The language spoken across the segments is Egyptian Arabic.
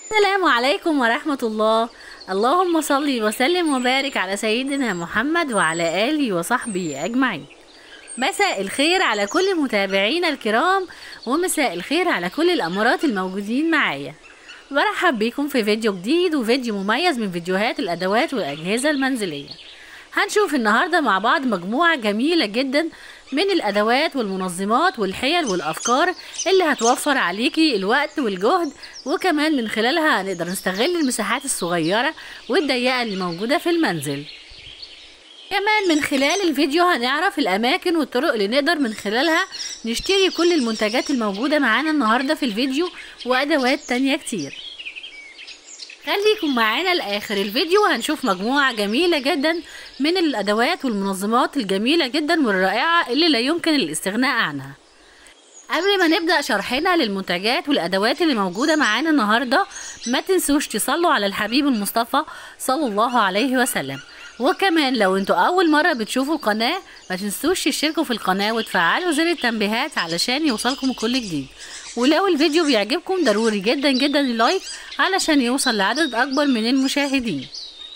السلام عليكم ورحمة الله اللهم صل وسلم وبارك على سيدنا محمد وعلى آله وصحبه أجمعين مساء الخير على كل متابعينا الكرام ومساء الخير على كل الأمارات الموجودين معايا برحب بيكم في فيديو جديد وفيديو مميز من فيديوهات الأدوات والأجهزة المنزلية هنشوف النهاردة مع بعض مجموعة جميلة جدا من الأدوات والمنظمات والحيل والأفكار اللي هتوفر عليكي الوقت والجهد وكمان من خلالها هنقدر نستغل المساحات الصغيرة والضيقة اللي موجودة في المنزل كمان من خلال الفيديو هنعرف الأماكن والطرق اللي نقدر من خلالها نشتري كل المنتجات الموجودة معانا النهاردة في الفيديو وأدوات تانية كتير خليكم معانا لآخر الفيديو هنشوف مجموعة جميلة جدا من الأدوات والمنظمات الجميلة جدا والرائعة اللي لا يمكن الاستغناء عنها قبل ما نبدأ شرحنا للمنتجات والأدوات اللي موجودة معانا النهاردة ما تنسوش تصلوا على الحبيب المصطفى صلى الله عليه وسلم وكمان لو انتوا أول مرة بتشوفوا القناة ما تنسوش تشتركوا في القناة وتفعلوا زر التنبيهات علشان يوصلكم كل جديد ولو الفيديو بيعجبكم ضروري جدا جدا اللايك علشان يوصل لعدد أكبر من المشاهدين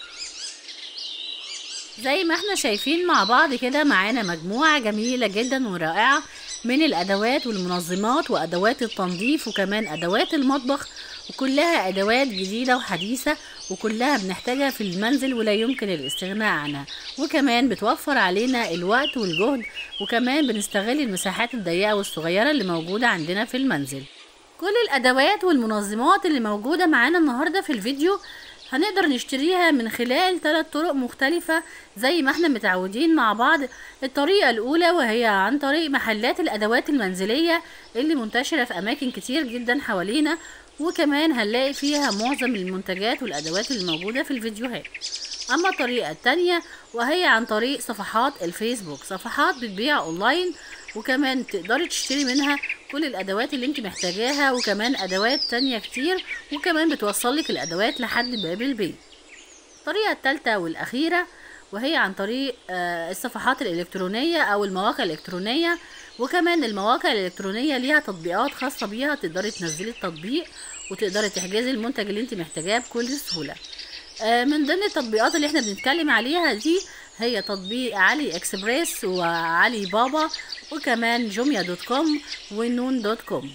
زي ما احنا شايفين مع بعض كده معانا مجموعة جميلة جدا ورائعة من الأدوات والمنظمات وأدوات التنظيف وكمان أدوات المطبخ وكلها أدوات جديدة وحديثة وكلها بنحتاجها في المنزل ولا يمكن الاستغناء عنها وكمان بتوفر علينا الوقت والجهد وكمان بنستغل المساحات الضيقة والصغيرة اللي موجودة عندنا في المنزل كل الأدوات والمنظمات اللي موجودة معانا النهاردة في الفيديو هنقدر نشتريها من خلال ثلاث طرق مختلفة زي ما احنا متعودين مع بعض الطريقة الأولى وهي عن طريق محلات الأدوات المنزلية اللي منتشرة في أماكن كتير جدا حوالينا وكمان هنلاقي فيها معظم المنتجات والأدوات اللي موجودة في الفيديوهات أما الطريقة التانية وهي عن طريق صفحات الفيسبوك صفحات بتبيع أونلاين وكمان تقدري تشتري منها كل الادوات اللي انت محتاجاها وكمان ادوات تانية كتير وكمان بتوصلك الادوات لحد باب البيت الطريقة التالتة والاخيرة وهي عن طريق الصفحات الالكترونية او المواقع الالكترونية وكمان المواقع الالكترونية ليها تطبيقات خاصة بيها تقدري تنزلي التطبيق وتقدري تحجزي المنتج اللي انت محتاجاه بكل سهولة من ضمن التطبيقات اللي احنا بنتكلم عليها دي هي تطبيق علي اكسبريس وعلي بابا وكمان جوميا دوت كوم ونون دوت كوم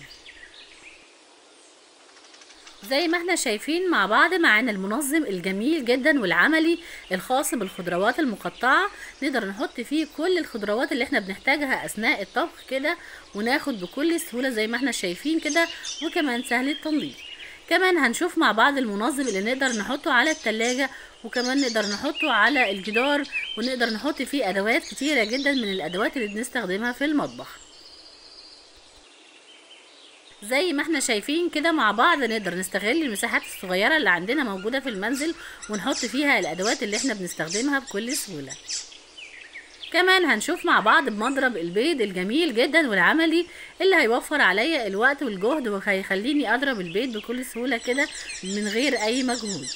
زي ما احنا شايفين مع بعض معانا المنظم الجميل جدا والعملي الخاص بالخضروات المقطعة نقدر نحط فيه كل الخضروات اللي احنا بنحتاجها اثناء الطبخ كده وناخد بكل سهولة زي ما احنا شايفين كده وكمان سهل التنظيف كمان هنشوف مع بعض المنظم اللي نقدر نحطه على التلاجة وكمان نقدر نحطه على الجدار ونقدر نحط فيه ادوات كتيرة جدا من الادوات اللي بنستخدمها في المطبخ زي ما احنا شايفين كده مع بعض نقدر نستغل المساحات الصغيرة اللي عندنا موجودة في المنزل ونحط فيها الادوات اللي احنا بنستخدمها بكل سهولة كمان هنشوف مع بعض بمضرب البيض الجميل جدا والعملي اللي هيوفر عليا الوقت والجهد وهيخليني اضرب البيض بكل سهولة كده من غير اي مجهود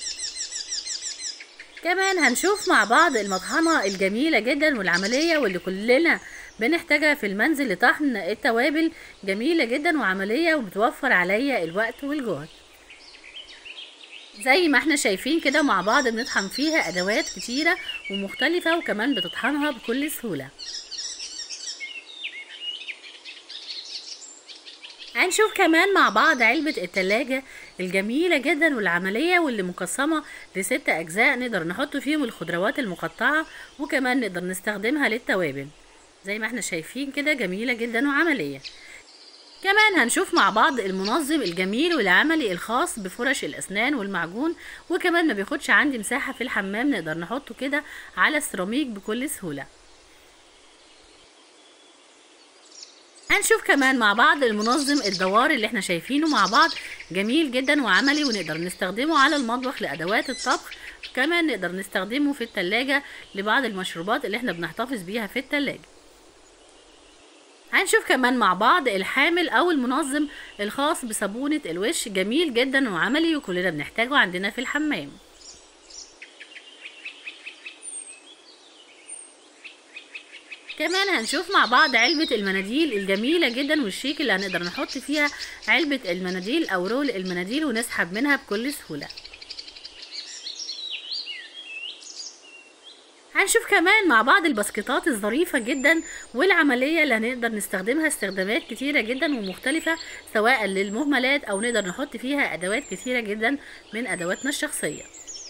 كمان هنشوف مع بعض المطحنة الجميلة جدا والعملية واللي كلنا بنحتاجها في المنزل لطحن التوابل جميلة جدا وعملية وبتوفر عليا الوقت والجهد زي ما احنا شايفين كده مع بعض بنطحن فيها ادوات كتيرة ومختلفة وكمان بتطحنها بكل سهولة هنشوف كمان مع بعض علبة التلاجة الجميلة جدا والعملية واللي مقسمة لست أجزاء نقدر نحط فيهم الخضروات المقطعة وكمان نقدر نستخدمها للتوابل زي ما احنا شايفين كده جميلة جدا وعملية كمان هنشوف مع بعض المنظم الجميل والعملي الخاص بفرش الأسنان والمعجون وكمان ما بياخدش عندي مساحة في الحمام نقدر نحطه كده على السيراميك بكل سهولة هنشوف كمان مع بعض المنظم الدوار اللي احنا شايفينه مع بعض جميل جدا وعملي ونقدر نستخدمه على المطبخ لأدوات الطبخ كمان نقدر نستخدمه في التلاجة لبعض المشروبات اللي احنا بنحتفظ بيها في التلاجة هنشوف كمان مع بعض الحامل او المنظم الخاص بصابونة الوش جميل جدا وعملي وكلنا بنحتاجه عندنا في الحمام كمان هنشوف مع بعض علبة المناديل الجميلة جدا والشيك اللي هنقدر نحط فيها علبة المناديل أو رول المناديل ونسحب منها بكل سهولة هنشوف كمان مع بعض الباسكتات الظريفة جدا والعملية اللي هنقدر نستخدمها استخدامات كتيرة جدا ومختلفة سواء للمهملات أو نقدر نحط فيها أدوات كتيرة جدا من أدواتنا الشخصية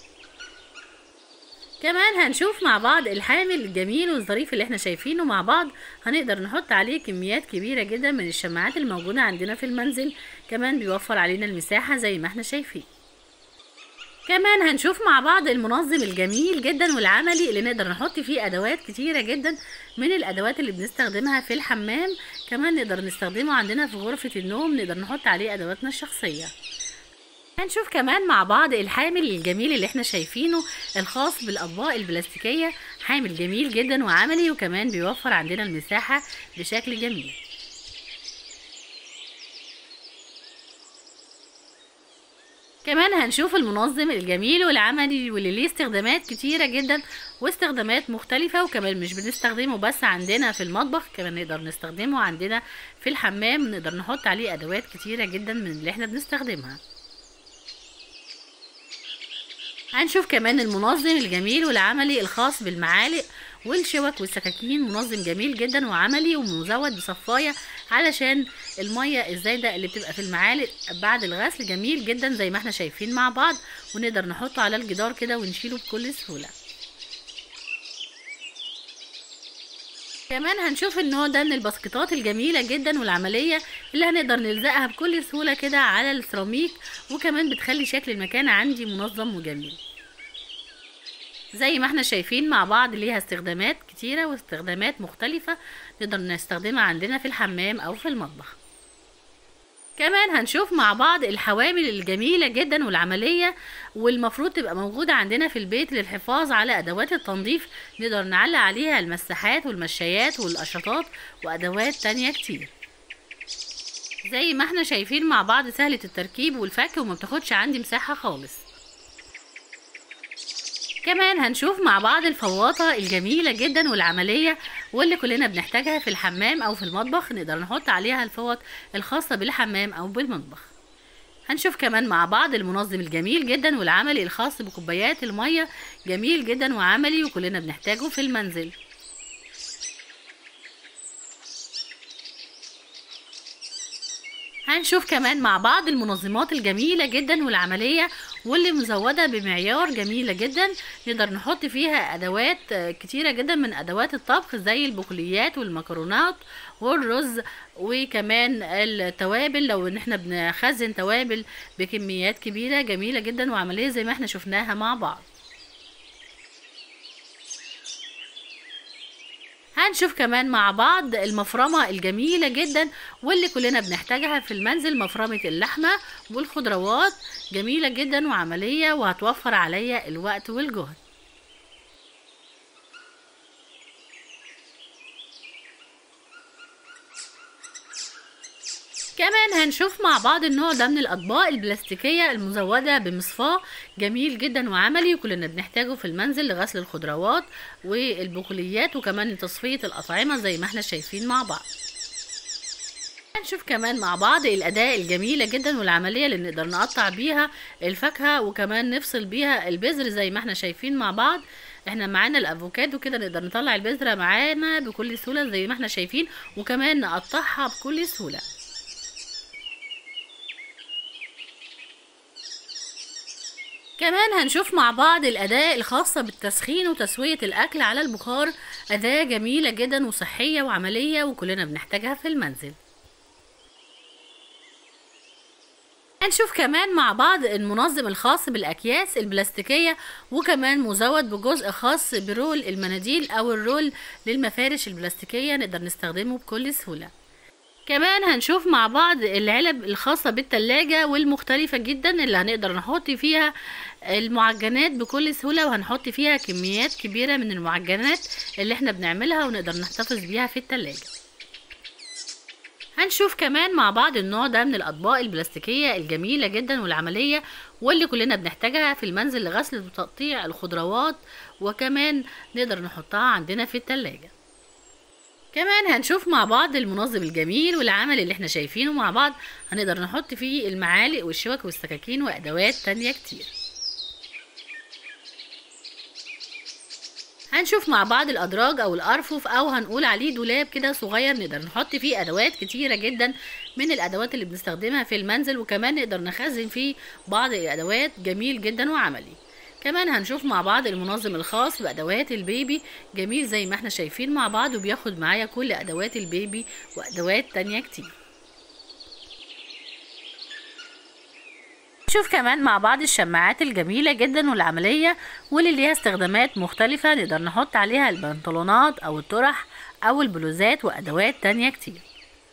كمان هنشوف مع بعض الحامل الجميل والظريف اللي احنا شايفينه مع بعض هنقدر نحط عليه كميات كبيرة جدا من الشماعات الموجودة عندنا في المنزل كمان بيوفر علينا المساحة زي ما احنا شايفين كمان هنشوف مع بعض المنظم الجميل جدا والعملي اللي نقدر نحط فيه ادوات كتيرة جدا من الادوات اللي بنستخدمها في الحمام كمان نقدر نستخدمه عندنا في غرفة النوم نقدر نحط عليه ادواتنا الشخصية هنشوف كمان مع بعض الحامل الجميل اللي احنا شايفينه الخاص بالاطباق البلاستيكية حامل جميل جدا وعملي وكمان بيوفر عندنا المساحة بشكل جميل كمان هنشوف المنظم الجميل والعملي واللي ليه استخدامات كتيرة جدا واستخدامات مختلفة وكمان مش بنستخدمه بس عندنا في المطبخ كمان نقدر نستخدمه عندنا في الحمام نقدر نحط عليه ادوات كتيرة جدا من اللي احنا بنستخدمها هنشوف كمان المنظم الجميل والعملي الخاص بالمعالق والشوك والسكاكين منظم جميل جدا وعملي ومزود بصفاية علشان المية الزايدة اللي بتبقى في المعالق بعد الغسل جميل جدا زي ما احنا شايفين مع بعض ونقدر نحطه على الجدار كده ونشيله بكل سهولة كمان هنشوف النوع ده من الباسكتات الجميلة جدا والعملية اللي هنقدر نلزقها بكل سهولة كده على السيراميك وكمان بتخلي شكل المكان عندي منظم وجميل زي ما احنا شايفين مع بعض ليها استخدامات كتيرة واستخدامات مختلفة نقدر نستخدمها عندنا في الحمام او في المطبخ كمان هنشوف مع بعض الحوامل الجميلة جدا والعملية والمفروض تبقى موجودة عندنا في البيت للحفاظ على أدوات التنظيف نقدر نعلق عليها المساحات والمشايات والقشطات وأدوات تانية كتير زي ما احنا شايفين مع بعض سهلة التركيب والفك وما بتاخدش عندي مساحة خالص كمان هنشوف مع بعض الفواطة الجميلة جدا والعملية واللي كلنا بنحتاجها في الحمام او في المطبخ نقدر نحط عليها الفوط الخاصة بالحمام او بالمطبخ هنشوف كمان مع بعض المنظم الجميل جدا والعملي الخاص بكوبايات المية جميل جدا وعملي وكلنا بنحتاجه في المنزل هنشوف كمان مع بعض المنظمات الجميلة جدا والعملية واللي مزودة بمعيار جميلة جدا نقدر نحط فيها أدوات كتيرة جدا من أدوات الطبخ زي البقوليات والمكرونات والرز وكمان التوابل لو ان احنا بنخزن توابل بكميات كبيرة جميلة جدا وعملية زي ما احنا شفناها مع بعض هنشوف كمان مع بعض المفرمة الجميلة جدا واللي كلنا بنحتاجها في المنزل مفرمة اللحمة والخضروات جميلة جدا وعملية وهتوفر عليا الوقت والجهد كمان هنشوف مع بعض النوع ده من الاطباق البلاستيكيه المزوده بمصفاه جميل جدا وعملي وكلنا بنحتاجه في المنزل لغسل الخضروات والبقوليات وكمان لتصفيه الاطعمه زي ما احنا شايفين مع بعض هنشوف كمان مع بعض الأداة الجميلة جدا والعملية اللي نقدر نقطع بيها الفاكهة وكمان نفصل بيها البذر زي ما احنا شايفين مع بعض احنا معانا الافوكادو كده نقدر نطلع البذرة معانا بكل سهولة زي ما احنا شايفين وكمان نقطعها بكل سهولة كمان هنشوف مع بعض الأداة الخاصة بالتسخين وتسوية الأكل على البخار أداة جميلة جدا وصحية وعملية وكلنا بنحتاجها في المنزل هنشوف كمان مع بعض المنظم الخاص بالأكياس البلاستيكية وكمان مزود بجزء خاص برول المناديل أو الرول للمفارش البلاستيكية نقدر نستخدمه بكل سهولة كمان هنشوف مع بعض العلب الخاصة بالتلاجة والمختلفة جدا اللي هنقدر نحط فيها المعجنات بكل سهولة وهنحط فيها كميات كبيرة من المعجنات اللي احنا بنعملها ونقدر نحتفظ بيها في التلاجة هنشوف كمان مع بعض النوع ده من الأطباق البلاستيكية الجميلة جدا والعملية واللي كلنا بنحتاجها في المنزل لغسل وتقطيع الخضروات وكمان نقدر نحطها عندنا في التلاجة كمان هنشوف مع بعض المنظم الجميل والعمل اللي احنا شايفينه مع بعض هنقدر نحط فيه المعالق والشوك والسكاكين وادوات تانية كتير هنشوف مع بعض الادراج او الارفف او هنقول عليه دولاب كده صغير نقدر نحط فيه ادوات كتيره جدا من الادوات اللي بنستخدمها في المنزل وكمان نقدر نخزن فيه بعض الادوات جميل جدا وعملي كمان هنشوف مع بعض المنظم الخاص بادوات البيبي جميل زي ما احنا شايفين مع بعض وبياخد معايا كل ادوات البيبي وادوات تانية كتير نشوف كمان مع بعض الشماعات الجميلة جدا والعملية واللي ليها استخدامات مختلفة نقدر نحط عليها البنطلونات أو الطرح أو البلوزات وأدوات تانية كتير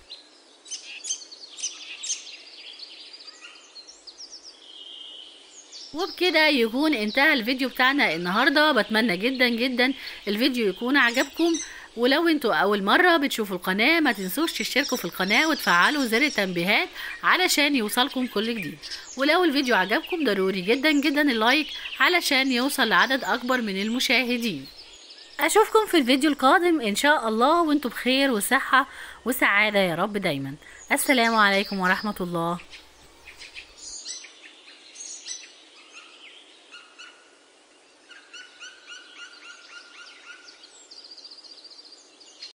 وبكده يكون انتهى الفيديو بتاعنا النهارده بتمنى جدا جدا الفيديو يكون عجبكم ولو انتوا اول مرة بتشوفوا القناة ما تنسوش تشتركوا في القناة وتفعلوا زر التنبيهات علشان يوصلكم كل جديد ولو الفيديو عجبكم ضروري جدا جدا اللايك علشان يوصل لعدد اكبر من المشاهدين اشوفكم في الفيديو القادم ان شاء الله وانتوا بخير وصحة وسعادة يا رب دايما السلام عليكم ورحمة الله